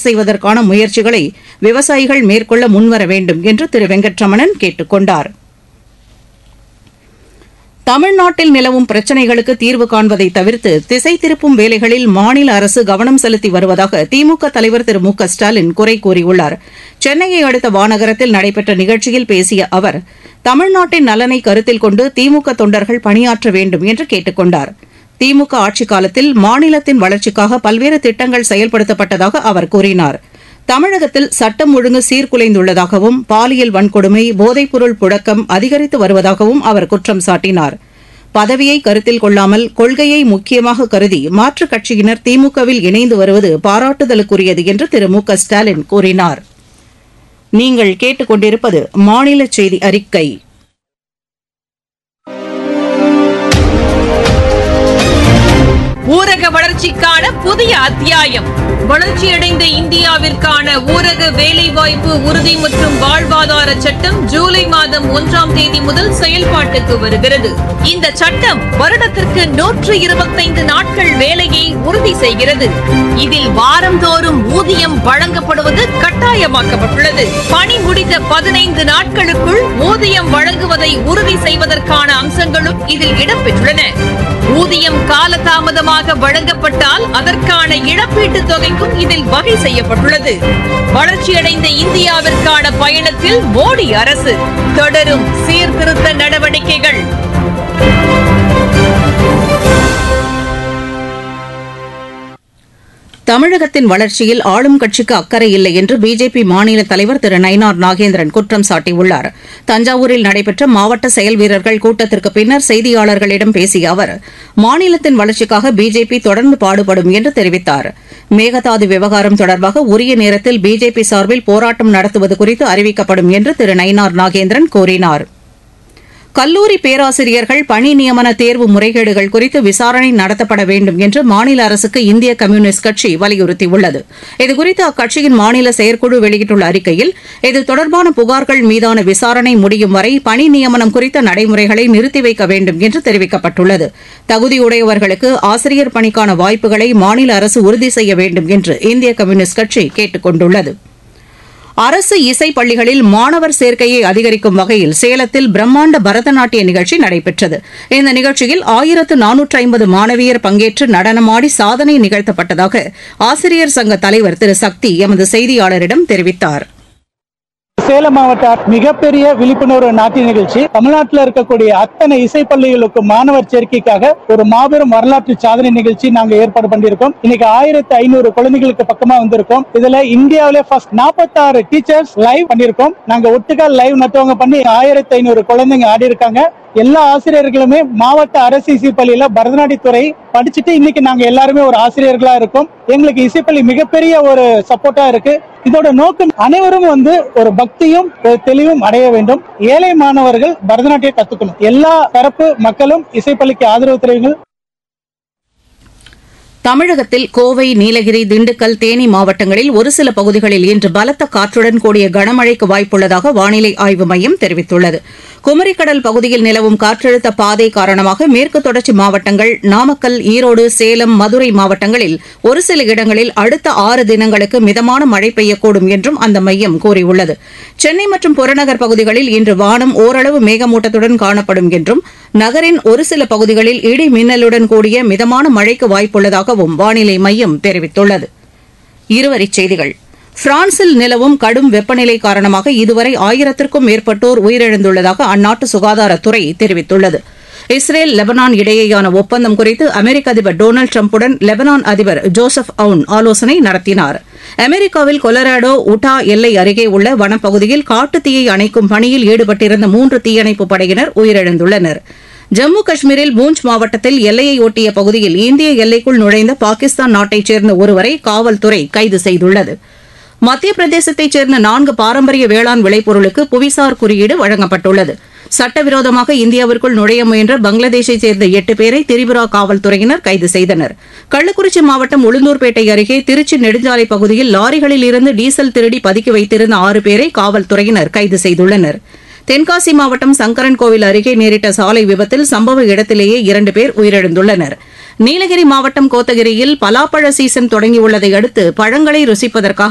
செய்வதற்கான முயற்சிகளை விவசாயிகள் மேற்கொள்ள முன்வர வேண்டும் என்று திரு வெங்கட்ரமணன் கேட்டுக் கொண்டார் தமிழ்நாட்டில் நிலவும் பிரச்சினைகளுக்கு தீர்வு காண்பதை தவிர்த்து திசை திருப்பும் வேலைகளில் மாநில அரசு கவனம் செலுத்தி வருவதாக திமுக தலைவர் திரு மு க ஸ்டாலின் குறை கூறியுள்ளார் சென்னையை அடுத்த வானகரத்தில் நடைபெற்ற நிகழ்ச்சியில் பேசிய அவர் தமிழ்நாட்டின் நலனை கருத்தில் கொண்டு திமுக தொண்டர்கள் பணியாற்ற வேண்டும் என்று கேட்டுக் கொண்டார் திமுக ஆட்சிக் காலத்தில் மாநிலத்தின் வளர்ச்சிக்காக பல்வேறு திட்டங்கள் செயல்படுத்தப்பட்டதாக அவர் கூறினார் தமிழகத்தில் சட்டம் ஒழுங்கு சீர்குலைந்துள்ளதாகவும் பாலியல் வன்கொடுமை போதைப்பொருள் புழக்கம் அதிகரித்து வருவதாகவும் அவர் குற்றம் சாட்டினார் பதவியை கருத்தில் கொள்ளாமல் கொள்கையை முக்கியமாக கருதி மாற்றுக் கட்சியினர் திமுகவில் இணைந்து வருவது பாராட்டுதலுக்குரியது என்று திரு மு க ஸ்டாலின் கூறினார் நீங்கள் கேட்டுக்கொண்டிருப்பது மாநில செய்தி அறிக்கை ஊரக வளர்ச்சிக்கான புதிய அத்தியாயம் வளர்ச்சியடைந்த இந்தியாவிற்கான ஊரக வேலைவாய்ப்பு உறுதி மற்றும் வாழ்வாதார சட்டம் ஜூலை மாதம் ஒன்றாம் தேதி முதல் செயல்பாட்டுக்கு வருகிறது இந்த சட்டம் வருடத்திற்கு நூற்று இருபத்தைந்து நாட்கள் வேலையை உறுதி செய்கிறது இதில் வாரந்தோறும் ஊதியம் வழங்கப்படுவது கட்டாயமாக்கப்பட்டுள்ளது பணி முடிந்த பதினைந்து நாட்களுக்குள் ஊதியம் வழங்குவதை உறுதி செய்வதற்கான அம்சங்களும் இதில் இடம்பெற்றுள்ளன ஊதியம் காலதாமதமாக வழங்கப்பட்டால் அதற்கான இழப்பீட்டுத் தொகைக்கும் இதில் வகை செய்யப்பட்டுள்ளது வளர்ச்சியடைந்த இந்தியாவிற்கான பயணத்தில் மோடி அரசு தொடரும் சீர்திருத்த நடவடிக்கைகள் தமிழகத்தின் வளர்ச்சியில் ஆளும் கட்சிக்கு அக்கறை இல்லை என்று பிஜேபி மாநில தலைவர் திரு நயினார் நாகேந்திரன் குற்றம் சாட்டியுள்ளார் தஞ்சாவூரில் நடைபெற்ற மாவட்ட செயல் வீரர்கள் கூட்டத்திற்கு பின்னர் செய்தியாளர்களிடம் பேசிய அவர் மாநிலத்தின் வளர்ச்சிக்காக பிஜேபி தொடர்ந்து பாடுபடும் என்று தெரிவித்தார் மேகதாது விவகாரம் தொடர்பாக உரிய நேரத்தில் பிஜேபி சார்பில் போராட்டம் நடத்துவது குறித்து அறிவிக்கப்படும் என்று திரு நயினார் நாகேந்திரன் கூறினார் கல்லூரி பேராசிரியர்கள் பணி நியமன தேர்வு முறைகேடுகள் குறித்து விசாரணை நடத்தப்பட வேண்டும் என்று மாநில அரசுக்கு இந்திய கம்யூனிஸ்ட் கட்சி வலியுறுத்தியுள்ளது இதுகுறித்து அக்கட்சியின் மாநில செயற்குழு வெளியிட்டுள்ள அறிக்கையில் இது தொடர்பான புகார்கள் மீதான விசாரணை முடியும் வரை பணி நியமனம் குறித்த நடைமுறைகளை நிறுத்தி வைக்க வேண்டும் என்று தெரிவிக்கப்பட்டுள்ளது தகுதியுடையவர்களுக்கு ஆசிரியர் பணிக்கான வாய்ப்புகளை மாநில அரசு உறுதி செய்ய வேண்டும் என்று இந்திய கம்யூனிஸ்ட் கட்சி கேட்டுக் கொண்டுள்ளது அரசு இசை பள்ளிகளில் மாணவர் சேர்க்கையை அதிகரிக்கும் வகையில் சேலத்தில் பிரம்மாண்ட பரதநாட்டிய நிகழ்ச்சி நடைபெற்றது இந்த நிகழ்ச்சியில் ஆயிரத்து நானூற்று ஐம்பது மாணவியர் பங்கேற்று நடனமாடி சாதனை நிகழ்த்தப்பட்டதாக ஆசிரியர் சங்க தலைவர் திரு சக்தி எமது செய்தியாளரிடம் தெரிவித்தார் சேலம் மாவட்ட மிகப்பெரிய விழிப்புணர்வு நாட்டிய நிகழ்ச்சி தமிழ்நாட்டில் இருக்கக்கூடிய அத்தனை இசை பள்ளிகளுக்கு மாணவர் சேர்க்கைக்காக ஒரு மாபெரும் வரலாற்று சாதனை நிகழ்ச்சி நாங்க ஏற்பாடு பண்ணியிருக்கோம் இன்னைக்கு ஆயிரத்தி ஐநூறு குழந்தைகளுக்கு பக்கமா வந்திருக்கோம் இதுல இந்தியாவிலே ஃபர்ஸ்ட் நாற்பத்தாறு டீச்சர்ஸ் லைவ் பண்ணியிருக்கோம் நாங்க ஒட்டுக்கா லைவ் நட்டவங்க பண்ணி ஆயிரத்தி ஐநூறு குழந்தைங்க ஆடி இருக்காங்க எல்லா ஆசிரியர்களுமே மாவட்ட அரசு இசைப்பள்ளியில பரதநாட்டியத்துறை படிச்சுட்டு இன்னைக்கு நாங்க எல்லாருமே ஒரு ஆசிரியர்களா இருக்கோம் எங்களுக்கு இசைப்பள்ளி மிகப்பெரிய ஒரு சப்போர்ட்டா இருக்கு இதோட நோக்கம் அனைவரும் வந்து ஒரு பக்தியும் ஒரு தெளிவும் அடைய வேண்டும் ஏழை மாணவர்கள் பரதநாட்டியம் கத்துக்கணும் எல்லா தரப்பு மக்களும் இசைப்பள்ளிக்கு ஆதரவு தெரிவிங்கள் தமிழகத்தில் கோவை நீலகிரி திண்டுக்கல் தேனி மாவட்டங்களில் ஒரு சில பகுதிகளில் இன்று பலத்த காற்றுடன் கூடிய கனமழைக்கு வாய்ப்புள்ளதாக வானிலை ஆய்வு மையம் தெரிவித்துள்ளது குமரிக்கடல் பகுதியில் நிலவும் காற்றழுத்த பாதை காரணமாக மேற்கு தொடர்ச்சி மாவட்டங்கள் நாமக்கல் ஈரோடு சேலம் மதுரை மாவட்டங்களில் ஒரு சில இடங்களில் அடுத்த ஆறு தினங்களுக்கு மிதமான மழை பெய்யக்கூடும் என்றும் அந்த மையம் கூறியுள்ளது சென்னை மற்றும் புறநகர் பகுதிகளில் இன்று வானம் ஓரளவு மேகமூட்டத்துடன் காணப்படும் என்றும் நகரின் ஒரு சில பகுதிகளில் இடி மின்னலுடன் கூடிய மிதமான மழைக்கு வாய்ப்புள்ளதாகவும் வானிலை மையம் தெரிவித்துள்ளது இருவரிச் செய்திகள் பிரான்சில் நிலவும் கடும் வெப்பநிலை காரணமாக இதுவரை ஆயிரத்திற்கும் மேற்பட்டோர் உயிரிழந்துள்ளதாக அந்நாட்டு சுகாதாரத்துறை தெரிவித்துள்ளது இஸ்ரேல் லெபனான் இடையேயான ஒப்பந்தம் குறித்து அமெரிக்க அதிபர் டொனால்டு டிரம்புடன் லெபனான் அதிபர் ஜோசப் அவுன் ஆலோசனை நடத்தினார் அமெரிக்காவில் கொலராடோ உட்டா எல்லை அருகே உள்ள வனப்பகுதியில் காட்டுத்தீயை அணைக்கும் பணியில் ஈடுபட்டிருந்த மூன்று தீயணைப்புப் படையினர் உயிரிழந்துள்ளனர் ஜம்மு காஷ்மீரில் பூஞ்ச் மாவட்டத்தில் எல்லையை ஒட்டிய பகுதியில் இந்திய எல்லைக்குள் நுழைந்த பாகிஸ்தான் நாட்டைச் சேர்ந்த ஒருவரை காவல்துறை கைது செய்துள்ளது மத்திய பிரதேசத்தைச் சேர்ந்த நான்கு பாரம்பரிய வேளாண் விளைபொருளுக்கு புவிசார் குறியீடு வழங்கப்பட்டுள்ளது சட்டவிரோதமாக இந்தியாவிற்குள் நுழைய முயன்ற பங்களாதேஷைச் சேர்ந்த எட்டு பேரை திரிபுரா காவல்துறையினர் கைது செய்தனர் கள்ளக்குறிச்சி மாவட்டம் உளுந்தூர்பேட்டை அருகே திருச்சி நெடுஞ்சாலை பகுதியில் லாரிகளில் இருந்து டீசல் திருடி பதுக்கி வைத்திருந்த ஆறு பேரை காவல்துறையினர் கைது செய்துள்ளனர் தென்காசி மாவட்டம் சங்கரன் கோவில் அருகே நேரிட்ட சாலை விபத்தில் சம்பவ இடத்திலேயே இரண்டு பேர் உயிரிழந்துள்ளனர் நீலகிரி மாவட்டம் கோத்தகிரியில் பலாப்பழ சீசன் தொடங்கியுள்ளதை அடுத்து பழங்களை ருசிப்பதற்காக